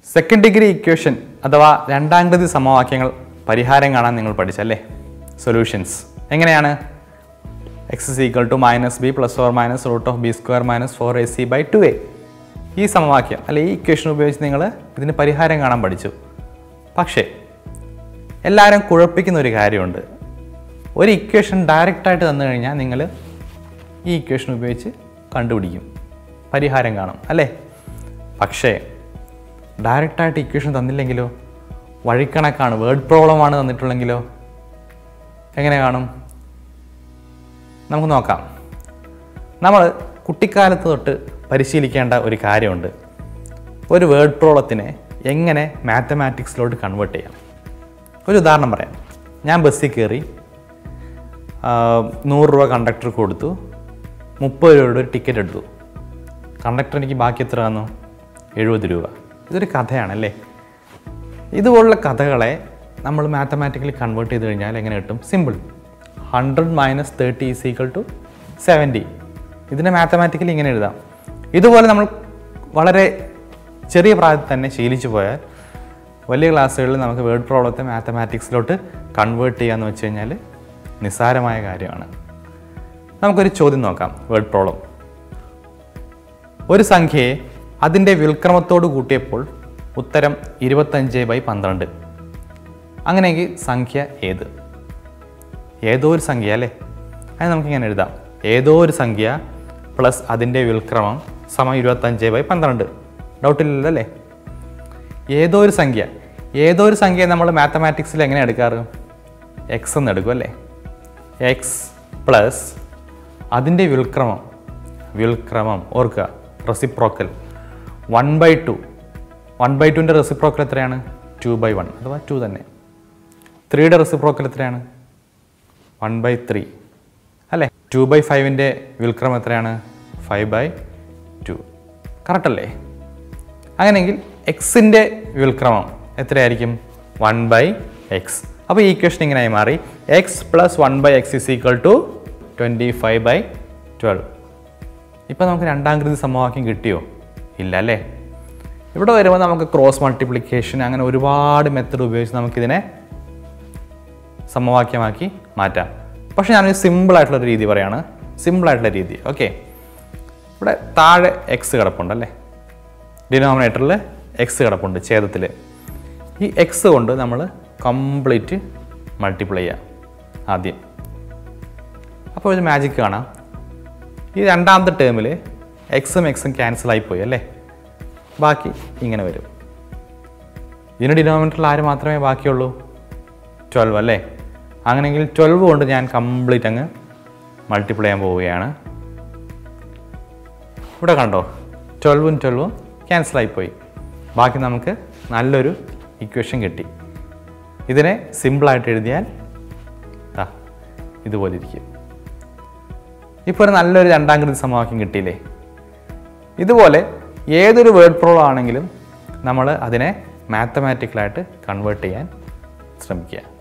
second degree equation അഥവാ രണ്ടാം ഗതി സമവാക്യങ്ങൾ പരിഹാരം കാണാൻ നിങ്ങൾ പഠിച്ചല്ലേ സൊല്യൂഷൻസ് എങ്ങനെയാണ് x is equal to minus b plus or minus root of b square minus four a c by two a ഈ സമവാക്യം അല്ലെ ഈ ഇക്വേഷൻ ഉപയോഗിച്ച് നിങ്ങൾ ഇതിന് പരിഹാരം കാണാൻ പഠിച്ചു പക്ഷേ എല്ലാവരും കുഴപ്പിക്കുന്ന ഒരു കാര്യമുണ്ട് ഒരു ഇക്വേഷൻ ഡയറക്റ്റായിട്ട് തന്നു കഴിഞ്ഞാൽ നിങ്ങൾ ഈ ഇക്വേഷൻ ഉപയോഗിച്ച് കണ്ടുപിടിക്കും പരിഹാരം കാണും അല്ലേ പക്ഷേ ഡയറക്റ്റായിട്ട് ഇക്വേഷൻ തന്നില്ലെങ്കിലോ വഴിക്കണക്കാണ് വേർഡ് പ്രോബ്ലമാണ് തന്നിട്ടുള്ളെങ്കിലോ എങ്ങനെ കാണും നമുക്ക് നോക്കാം നമ്മൾ കുട്ടിക്കാലത്ത് തൊട്ട് പരിശീലിക്കേണ്ട ഒരു കാര്യമുണ്ട് ഒരു വേർഡ് പ്രോബ്ലത്തിനെ എങ്ങനെ മാത്തമാറ്റിക്സിലോട്ട് കൺവേർട്ട് ചെയ്യാം ഒരു ഉദാഹരണം പറയാം ഞാൻ ബസ്സിൽ കയറി ആ, നൂറ് രൂപ കണ്ടക്ടർ കൊടുത്തു മുപ്പത് രൂപയുടെ ഒരു ടിക്കറ്റ് എടുത്തു കണ്ടക്ടർ എനിക്ക് ബാക്കി എത്ര തന്നു എഴുപത് രൂപ ഇതൊരു കഥയാണല്ലേ ഇതുപോലുള്ള കഥകളെ നമ്മൾ മാത്തമാറ്റിക്കലി കൺവേർട്ട് ചെയ്ത് കഴിഞ്ഞാൽ എങ്ങനെ കിട്ടും simple hundred minus thirty is equal to seventy ഇതിനെ മാത്തമാറ്റിക്കലി ഇങ്ങനെ എഴുതാം ഇതുപോലെ നമ്മൾ വളരെ ചെറിയ പ്രായത്തിൽ തന്നെ ശീലിച്ചു പോയാൽ വലിയ ക്ലാസ്സുകളിൽ നമുക്ക് വേർഡ് പ്രോബ്ലത്തെ മാത്തമാറ്റിക്സിലോട്ട് കൺവേർട്ട് ചെയ്യാന്ന് വെച്ച് കഴിഞ്ഞാൽ നിസ്സാരമായ കാര്യമാണ് നമുക്കൊരു ചോദ്യം നോക്കാം വേർഡ് പ്രോബ്ലം ഒരു സംഖ്യയെ അതിൻ്റെ വിൽക്രമത്തോട് കൂട്ടിയപ്പോൾ ഉത്തരം ഇരുപത്തഞ്ച് ബൈ പന്ത്രണ്ട് അങ്ങനെയെങ്കിൽ സംഖ്യ ഏത് ഏതോ ഒരു സംഖ്യ അല്ലേ അത് നമുക്കിങ്ങനെ എഴുതാം ഏതോ ഒരു സംഖ്യ പ്ലസ് അതിൻ്റെ വിൽക്രമം സമം ഇരുപത്തഞ്ച് ബൈ പന്ത്രണ്ട് ഡൗട്ടില്ലല്ലോ അല്ലേ ഏതോ ഒരു സംഖ്യ ഏതോ ഒരു സംഖ്യ നമ്മൾ മാത്തമാറ്റിക്സിൽ എങ്ങനെ എടുക്കാറ് എക്സ് എന്ന് എടുക്കും അല്ലേ എക്സ് പ്ലസ് അതിൻ്റെ വിൽക്രമം വിൽക്രമം ഓർക്കുക reciprocal one by two one by ടുവിൻ്റെ റെസിപ്രോക്കൽ എത്രയാണ് ടു ബൈ വൺ അഥവാ ടു തന്നെ ത്രീയുടെ റെസിപ്രോക്കൽ എത്രയാണ് വൺ ബൈ ത്രീ അല്ലേ ടു ബൈ ഫൈവിൻ്റെ വിൽക്രമം എത്രയാണ് ഫൈവ് ബൈ ടു കറക്റ്റ് അല്ലേ അങ്ങനെയെങ്കിൽ എക്സിൻ്റെ വിൽക്രമം എത്രയായിരിക്കും വൺ ബൈ എക്സ് അപ്പോൾ ഈ ഇക്വേഷൻ ഇങ്ങനെയായി മാറി x plus one by x is equal to twenty five by twelve ഇപ്പോൾ നമുക്ക് രണ്ടാം കൃതി സമവാക്യം കിട്ടിയോ ഇല്ല അല്ലേ ഇവിടെ വരുമ്പോൾ നമുക്ക് ക്രോസ് മൾട്ടിപ്ലിക്കേഷൻ അങ്ങനെ ഒരുപാട് മെത്തഡ് ഉപയോഗിച്ച് നമുക്കിതിനെ സമവാക്യമാക്കി മാറ്റാം പക്ഷേ ഞാനൊരു സിമ്പിളായിട്ടുള്ളൊരു രീതി പറയാണ് സിമ്പിളായിട്ടുള്ള രീതി ഓക്കെ ഇവിടെ താഴെ എക്സ് കിടപ്പുണ്ടല്ലേ ഡിനോമിനേറ്ററിൽ എക്സ് കിടപ്പുണ്ട് ഛേദത്തിൽ ഈ എക്സ് കൊണ്ട് നമ്മൾ കംപ്ലീറ്റ് മൾട്ടിപ്ലൈ ചെയ്യാം ആദ്യം അപ്പോൾ ഒരു മാജിക് കാണാം ഈ രണ്ടാമത്തെ ടേമിൽ എക്സും എക്സും ക്യാൻസൽ ആയിപ്പോയി അല്ലേ ബാക്കി ഇങ്ങനെ വരും ഇതിന് ഡിനോമിനേറ്ററിൽ ആര് മാത്രമേ ബാക്കിയുള്ളൂ ട്വൽവ് അല്ലേ അങ്ങനെയെങ്കിൽ ട്വൽവ് കൊണ്ട് ഞാൻ കംപ്ലീറ്റ് അങ്ങ് മൾട്ടിപ്ലൈ ചെയ്യാൻ പോവുകയാണ് ഇവിടെ കണ്ടോ ട്വൽവും ട്വൽവും ക്യാൻസൽ ആയിപ്പോയി ബാക്കി നമുക്ക് നല്ലൊരു ഇക്വേഷൻ കിട്ടി ഇതിനെ സിമ്പിളായിട്ട് എഴുതിയാൽ ദാ ഇതുപോലെ ഇരിക്കും ഇപ്പോൾ ഒരു നല്ലൊരു രണ്ടാം കൃതി സമവാക്യം കിട്ടിയില്ലേ ഇതുപോലെ ഏതൊരു വേർഡ് പ്രോബ്ലം ആണെങ്കിലും നമ്മൾ അതിനെ മാത്തമാറ്റിക്കലായിട്ട് കൺവേർട്ട് ചെയ്യാൻ ശ്രമിക്കുക